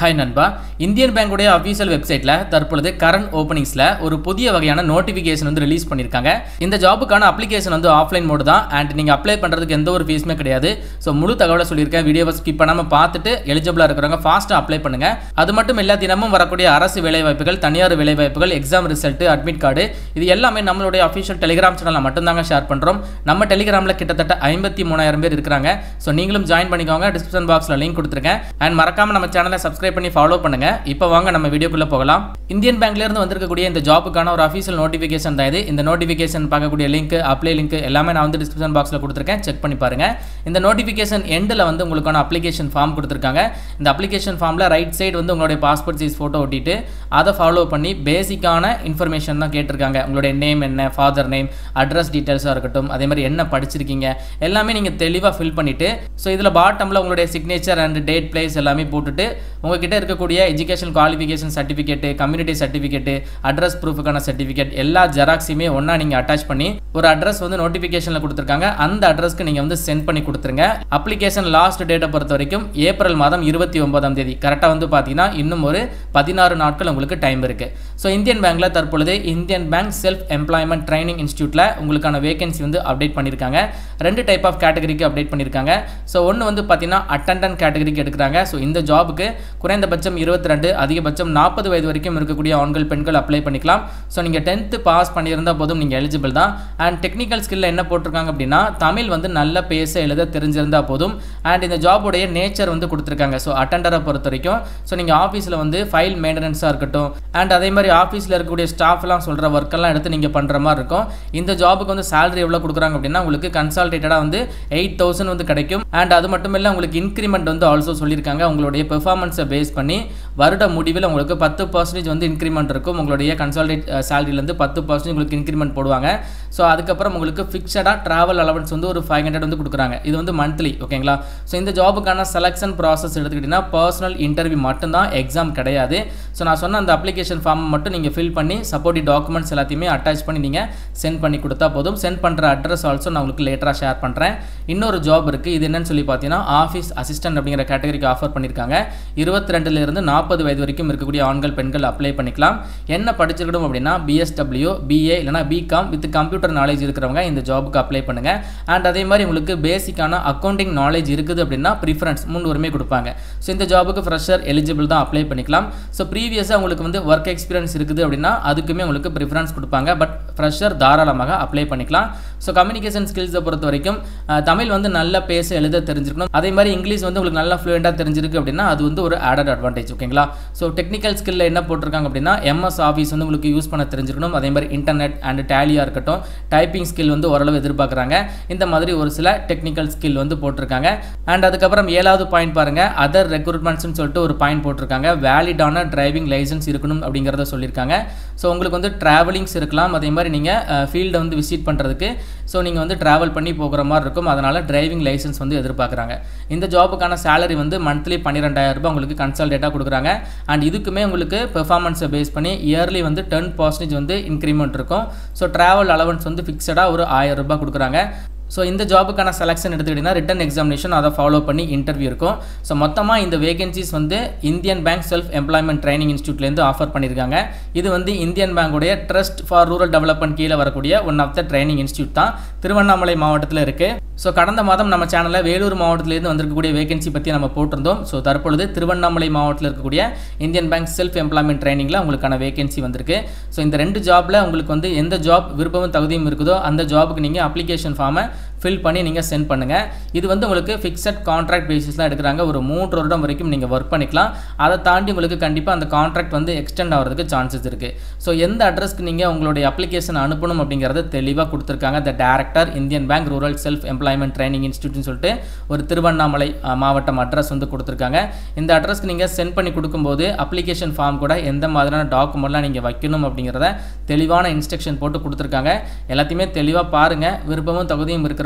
hi நண்பா Indian பேங்குடைய official வெப்சைட்டில் தற்பொழுது கரண்ட் ஓப்பனிங்ஸில் ஒரு புதிய வகையான நோட்டிஃபிகேஷன் வந்து ரிலீஸ் பண்ணியிருக்காங்க இந்த ஜாபுக்கான அப்ளிகேஷன் வந்து ஆஃப்லைன் மோடு தான் அண்ட் நீங்கள் அப்ளை பண்ணுறதுக்கு எந்த ஒரு ஃபீஸுமே கிடையாது ஸோ முழு தகவலை சொல்லியிருக்கேன் வீடியோவை ஸ்கிப் பண்ணாமல் பார்த்துட்டு எலிஜிபிளாக இருக்கிறவங்க ஃபாஸ்ட்டாக அப்ளை பண்ணுங்கள் அது மட்டும் இல்லை தினமும் வரக்கூடிய அரசு வேலைவாய்ப்புகள் தனியார் வேலைவாய்ப்புகள் எக்ஸாம் ரிசல்ட் அட்மிட் கார்டு இது எல்லாமே நம்மளுடைய அஃபீஷியல் டெலிகிராம் சேனலில் மட்டும்தாங்க ஷேர் பண்ணுறோம் நம்ம டெலிகிராமில் கிட்டத்தட்ட ஐம்பத்தி மூணாயிரம் பேர் இருக்கிறாங்க ஸோ நீங்களும் ஜாயின் பண்ணிக்கோங்க டிஸ்கிரிப்ஷன் பாக்ஸில் லிங்க் கொடுத்துருக்கேன் அண்ட் மறக்காம நம்ம சேனலை சப்ஸ்கிரைப் பண்ணி ஃபாலோ பண்ணுங்க இப்போ வாங்க நம்ம வீடியோக்குள்ள போகலாம் இந்தியன் பேங்க்ல இருந்து வந்திருக்கக்கூடிய இந்த ஜாப்புக்கான ஒரு அஃபீஷியல் நோட்டிஃபிகேஷன் தான் இது இந்த நோட்டிஃபிகேஷன் பார்க்கக்கூடிய லிங்க் அப்ளை லிங்க் எல்லாமே நான் வந்து டிஸ்கிரிப்ஷன் பாக்ஸில் கொடுத்துருக்கேன் செக் பண்ணி பாருங்க இந்த நோட்டிஃபிகேஷன் எண்டில் வந்து உங்களுக்கான அப்ளிகேஷன் ஃபார்ம் கொடுத்துருக்காங்க இந்த அப்ளிகேஷன் ஃபார்மில் ரைட் சைடு வந்து உங்களுடைய பாஸ்போர்ட் சைஸ் ஃபோட்டோ ஒட்டிட்டு அதை ஃபாலோ பண்ணி பேசிக்கான இன்ஃபர்மேஷன் தான் கேட்டிருக்காங்க உங்களுடைய நேம் என்ன ஃபாதர் நேம் அட்ரஸ் டீட்டெயில்ஸாக இருக்கட்டும் அதே மாதிரி என்ன படிச்சிருக்கீங்க எல்லாமே நீங்கள் தெளிவாக ஃபில் பண்ணிவிட்டு ஸோ இதில் பாட்டமில் உங்களுடைய சிக்னேச்சர் அண்ட் டேட் பிளேஸ் எல்லாமே போட்டுட்டு உங்ககிட்ட இருக்கக்கூடிய education qualification certificate community certificate address ப்ரூஃபுக்கான சர்டிஃபிகேட் எல்லா ஜெராக்ஸையுமே ஒன்றா நீங்கள் அட்டாச் பண்ணி ஒரு அட்ரஸ் வந்து நோட்டிஃபிகேஷனில் கொடுத்துருக்காங்க அந்த அட்ரஸ்க்கு நீங்கள் வந்து சென்ட் பண்ணி கொடுத்துருங்க அப்ளிகேஷன் லாஸ்ட் டேட்டை பொறுத்த வரைக்கும் ஏப்ரல் மாதம் இருபத்தி ஒன்பதாம் தேதி கரெக்டாக வந்து பார்த்தீங்கன்னா இன்னும் ஒரு பதினாறு நாட்கள் உங்களுக்கு டைம் இருக்குது ஸோ இந்தியன் பேங்க்கில் தற்பொழுது Indian bank self employment training இன்ஸ்டியூட்டில் உங்களுக்கான வேகன்சி வந்து அப்டேட் பண்ணியிருக்காங்க ரெண்டு டைப் ஆஃப் கேட்டகரிக்கு அப்டேட் பண்ணியிருக்காங்க ஸோ ஒன்று வந்து பார்த்தீங்கன்னா அட்டண்டன்ட் கேட்டகரிக்கு எடுக்கிறாங்க ஸோ இந்த ஜாபுக்கு குறைந்தபட்சம் இருபத்தி ரெண்டு அதிகபட்சம் நாற்பது வயது வரைக்கும் இருக்கக்கூடிய ஆண்கள் பெண்கள் அப்ளை பண்ணிக்கலாம் ஸோ நீங்கள் டென்த்து பாஸ் பண்ணியிருந்தால் போதும் நீங்கள் எலிஜிபிள் தான் அண்ட் டெக்னிக்கல் ஸ்கில்ல என்ன போட்டிருக்காங்க அப்படின்னா தமிழ் வந்து நல்ல பேச எழுத தெரிஞ்சிருந்தால் போதும் அண்ட் இந்த ஜாபுடைய நேச்சர் வந்து கொடுத்துருக்காங்க ஸோ அட்டண்டரை பொறுத்த வரைக்கும் ஸோ நீங்கள் ஆஃபீஸில் வந்து ஃபைல் மெயின்டெனன்ஸாக இருக்கட்டும் அண்ட் அதே மாதிரி ஆஃபீஸில் இருக்கக்கூடிய ஸ்டாஃப்லாம் சொல்கிற ஒர்க்கெல்லாம் எடுத்து நீங்கள் பண்ணுற மாதிரி இருக்கும் இந்த ஜாபுக்கு வந்து சேலரி எவ்வளோ கொடுக்குறாங்க அப்படின்னா உங்களுக்கு கன்சால்டேட்டடாக வந்து எயிட் தௌசண்ட் வந்து கிடைக்கும் அண்ட் அது மட்டும் இல்லை உங்களுக்கு இன்க்ரிமெண்ட் வந்து ஆல்சோ சொல்லியிருக்காங்க உங்களுடைய பெர்ஃபார்மன்ஸை பேஸ் பண்ணி வருட முடிவில் உங்களுக்கு பத்து பர்சன்டேஜ் வந்து இன்க்ரிமெண்ட் இருக்கும் உங்களுடைய கன்சால்டேட் சேலரியிலேருந்து பத்து பர்சன்டேஜ் உங்களுக்கு இன்க்ரிமெண்ட் போடுவாங்க ஸோ அதுக்கப்புறம் உங்களுக்கு ஃபிக்ஸடாக ட்ராவல் அலவன்ஸ் வந்து ஒரு ஃபைவ் ஹண்ட்ரட் வந்து கொடுக்குறாங்க இது வந்து மந்த்லி ஓகேங்களா ஸோ இந்த ஜாபுக்கான செலெக்ஷன் ப்ராசஸ் எடுத்துக்கிட்டிங்கன்னா பர்சனல் இன்டர்வியூ மட்டும்தான் எக்ஸாம் கிடையாது ஸோ நான் சொன்ன அந்த அப்ளிகேஷன் ஃபார்ம் மட்டும் நீங்கள் ஃபில் பண்ணி சப்போர்ட்டிவ் டாக்குமெண்ட்ஸ் எல்லாத்தையுமே அட்டாச் பண்ணி நீங்கள் சென்ட் பண்ணி கொடுத்தா போதும் சென்ட் பண்ணுற அட்ரஸ் ஆல்சோ நான் உங்களுக்கு லேட்டராக ஷேர் பண்ணுறேன் இன்னொரு ஜாப் இருக்குது இது என்னன்னு சொல்லி பார்த்தீங்கன்னா ஆஃபீஸ் அசிஸ்டன்ட் அப்படிங்கிற கேட்டகரிக்கு ஆஃபர் பண்ணியிருக்காங்க இருபத்தி ரெண்டுலேருந்து நாற்பது வயது வரைக்கும் இருக்கக்கூடிய ஆண்கள் பெண்கள் அப்ளை பண்ணிக்கலாம் என்ன படிச்சிருக்கணும் அப்படின்னா பிஎஸ்டபிள்யூ பிஏ இல்லைனா பிகாம் வித் கம்ப்யூட்டர் நாலேஜ் இருக்கிறவங்க இந்த ஜாபுக்கு அப்ளை பண்ணுங்கள் அண்ட் அதே மாதிரி உங்களுக்கு பேசிக்கான அக்கௌண்டிங் நாலேஜ் இருக்குது அப்படின்னா ப்ரிஃபரன்ஸ் முன்னுரிமை கொடுப்பாங்க ஸோ இந்த ஜாபுக்கு ஃப்ரெஷர் எலிஜிபிள் தான் அப்ளை பண்ணிக்கலாம் ஸோ ப்ரீவியஸாக உங்களுக்கு வந்து ஒர்க் எக்ஸ்பீரியன்ஸ் இருக்குது அப்படின்னா அதுக்குமே உங்களுக்கு ப்ரிஃபரன்ஸ் கொடுப்பாங்க பட் ஃப்ரெஷர் தாராளமாக அப்ளை பண்ணிக்கலாம் ஸோ கம்யூனிகேஷன் ஸ்கில்ஸை பொறுத்த வரைக்கும் தமிழ் வந்து நல்லா பேச எழுத தெரிஞ்சிருக்கணும் அதே மாதிரி இங்கிலீஷ் வந்து உங்களுக்கு நல்லா ஃப்ளூயண்டாக தெரிஞ்சிருக்கு அப்படின்னா அது வந்து ஒரு ஆடட் அட்வான்டேஜ் ஓகேங்களா ஸோ டெக்னிக்கல் ஸ்கில்ல என்ன போட்டிருக்காங்க அப்படின்னா எம்எஸ் ஆஃபீஸ் வந்து உங்களுக்கு யூஸ் பண்ண தெரிஞ்சிருக்கணும் அதே மாதிரி இன்டர்நெட் அண்ட் டேலியாக இருக்கட்டும் டைப்பிங் ஸ்கில் வந்து ஓரளவு எதிர்பார்க்குறாங்க இந்த மாதிரி ஒரு சில டெக்னிக்கல் ஸ்கில் வந்து போட்டிருக்காங்க அண்ட் அதுக்கப்புறம் ஏழாவது பாயிண்ட் பாருங்க அதர் ரெக்ரூட்மெண்ட்ஸ்னு சொல்லிட்டு ஒரு பாயிண்ட் போட்டிருக்காங்க வேலிடான டிரைவிங் லைசன்ஸ் இருக்கணும் அப்படிங்கிறத சொல்லியிருக்காங்க ஸோ உங்களுக்கு வந்து ட்ராவலிங்ஸ் இருக்கலாம் அதே மாதிரி நீங்கள் ஃபீல்டை வந்து விசிட் பண்ணுறதுக்கு ஸோ நீங்கள் வந்து ட்ராவல் பண்ணி போகிற மாதிரி இருக்கும் அதனால் டிரைவிங் லைசன்ஸ் வந்து எதிர்பார்க்குறாங்க இந்த ஜாபுக்கான சேலரி வந்து மந்த்லி பன்னிரெண்டாயிரம் ரூபாய் உங்களுக்கு கன்சல்டேட்டாக கொடுக்குறாங்க அண்ட் இதுக்குமே உங்களுக்கு பெர்ஃபார்மன்ஸை பேஸ் பண்ணி இயர்லி வந்து டென் பர்சன்டேஜ் வந்து இன்க்ரிமெண்ட் இருக்கும் ஸோ ட்ராவல் அலவன்ஸ் வந்து ஃபிக்ஸடாக ஒரு ஆயிரம் ரூபாய் கொடுக்குறாங்க ஸோ இந்த ஜாபுக்கான செலெக்ஷன் எடுத்துக்கிட்டிங்கன்னா ரிட்டன் எக்ஸாமினேஷன் அதை ஃபாலோ பண்ணி இன்டர்வியூ இருக்கும் ஸோ மொத்தமாக இந்த வேகன்சிஸ் வந்து Indian bank self employment training இன்ஸ்டியூட்லேருந்து ஆஃபர் பண்ணியிருக்காங்க இது வந்து இந்தியன் பேங்குடைய ட்ரஸ்ட் ஃபார் ரூரல் டெவலப்மெண்ட் கீழே வரக்கூடிய one of the training institute தான் திருவண்ணாமலை மாவட்டத்தில் இருக்குது ஸோ கடந்த மாதம் நம்ம சேனலில் வேலூர் மாவட்டத்திலேருந்து வந்திருக்கக்கூடிய வேகன்சி பற்றி நம்ம போட்டிருந்தோம் ஸோ தற்பொழுது திருவண்ணாமலை மாவட்டத்தில் இருக்கக்கூடிய இந்தியன் பேங்க் செல்ஃப் எம்ப்ளாய்மெண்ட் ட்ரைனிங்கில் உங்களுக்கான வேகன்சி வந்திருக்கு ஸோ இந்த ரெண்டு ஜாபில் உங்களுக்கு வந்து எந்த ஜாப் விருப்பமும் தகுதியும் இருக்குதோ அந்த ஜாபுக்கு நீங்கள் அப்ளிகேஷன் ஃபார்மை ஃபில் பண்ணி நீங்கள் சென்ட் பண்ணுங்கள் இது வந்து உங்களுக்கு ஃபிக்ஸட் கான்ட்ராக்ட் பேசிஸ்லாம் எடுக்கிறாங்க ஒரு மூன்று வருடம் வரைக்கும் நீங்கள் ஒர்க் பண்ணிக்கலாம் அதை தாண்டி உங்களுக்கு கண்டிப்பாக அந்த கான்ட்ராக்ட் வந்து எக்ஸ்டெண்ட் ஆகிறதுக்கு சான்சஸ் இருக்குது ஸோ எந்த அட்ரஸ்க்கு நீங்கள் உங்களுடைய அப்ளிகேஷன் அனுப்பணும் அப்படிங்கிறத தெளிவாக கொடுத்துருக்காங்க the director Indian bank rural self employment training இன்ஸ்டியூட்னு சொல்லிட்டு ஒரு திருவண்ணாமலை மாவட்டம் அட்ரஸ் வந்து கொடுத்துருக்காங்க இந்த அட்ரஸ்க்கு நீங்கள் சென்ட் பண்ணி கொடுக்கும்போது அப்ளிகேஷன் ஃபார்ம் கூட எந்த மாதிரியான டாக்குமெண்ட்லாம் நீங்கள் வைக்கணும் அப்படிங்கிறத தெளிவான இன்ஸ்ட்ரக்ஷன் போட்டு கொடுத்துருக்காங்க எல்லாத்தையுமே தெளிவாக பாருங்கள் விருப்பமும் தகுதியும் இருக்கிற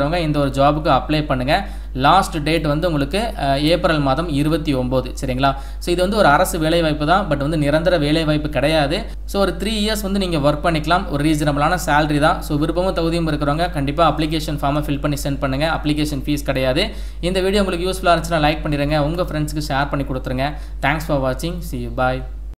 இருக்கிறவங்க இந்த ஒரு ஜாபுக்கு அப்ளை பண்ணுங்கள் லாஸ்ட் டேட் வந்து உங்களுக்கு அஹ், ஏப்ரல் மாதம் இருபத்தி ஒம்பது சரிங்களா ஸோ இது வந்து ஒரு அரசு வேலைவாய்ப்பு தான் பட் வந்து நிரந்தர வேலைவாய்ப்பு கிடையாது ஸோ ஒரு த்ரீ இயர்ஸ் வந்து நீங்கள் ஒர்க் பண்ணிக்கலாம் ஒரு ரீசனபிளான salary தான் ஸோ விருப்பமும் தகுதியும் இருக்கிறவங்க கண்டிப்பாக அப்ளிகேஷன் ஃபார்மை ஃபில் பண்ணி சென்ட் பண்ணுங்கள் அப்ளிகேஷன் ஃபீஸ் கிடையாது இந்த வீடியோ உங்களுக்கு யூஸ்ஃபுல்லாக இருந்துச்சுன்னா லைக் பண்ணிடுங்க உங்கள் ஃப்ரெண்ட்ஸ்க்கு ஷேர் பண்ணி கொடுத்துருங்க தேங்க்ஸ் ஃபார் வாட்சிங் சி பாய்